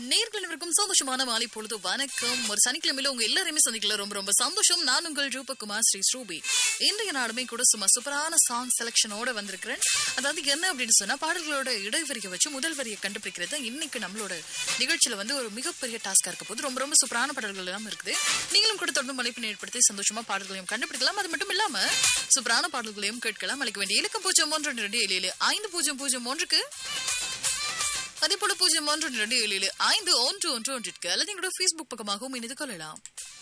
நேர்கள் அனைவருக்கும் சந்தோஷமான மாலை பொழுது வணக்கம் ஒரு சனிக்கிழமையில உங்க எல்லாரையுமே சந்திக்கல ரொம்ப ரொம்ப சந்தோஷம் நான் உங்கள் ரூபகுமார் ஸ்ரீ ஸ்ரூபி இன்றைய நாளுமே கூட சும்மா சூப்பரான சாங் செலக்ஷனோட வந்திருக்கிறேன் அதாவது என்ன அப்படின்னு சொன்னா பாடல்களோட இடைவரியை வச்சு முதல் வரியை கண்டுபிடிக்கிறது தான் இன்னைக்கு நம்மளோட நிகழ்ச்சியில வந்து ஒரு மிகப்பெரிய டாஸ்கா இருக்க போது ரொம்ப ரொம்ப சூப்பரான பாடல்கள் எல்லாம் இருக்குது நீங்களும் கூட தொடர்ந்து மலைப்பினை ஏற்படுத்தி சந்தோஷமா பாடல்களையும் கண்டுபிடிக்கலாம் அது மட்டும் இல்லாம சூப்பரான பாடல்களையும் கேட்கலாம் அழைக்க வேண்டிய இலக்கம் பூஜ்ஜியம் ஒன்று ரெண்டு ஏழு ஏழு ஐந்து பூஜ்ஜியம் பூஜ்ஜியம் ஒன்றுக்கு அதே போல பூஜ்ஜியம் ஒன்று ரெண்டு ஏழு ஏழு ஐந்து ஒன்று ஒன்று ஒன்றிற்கு அல்லது எங்களோட ஃபேஸ்புக் பக்கமாகவும் இணைந்து கொள்ளலாம்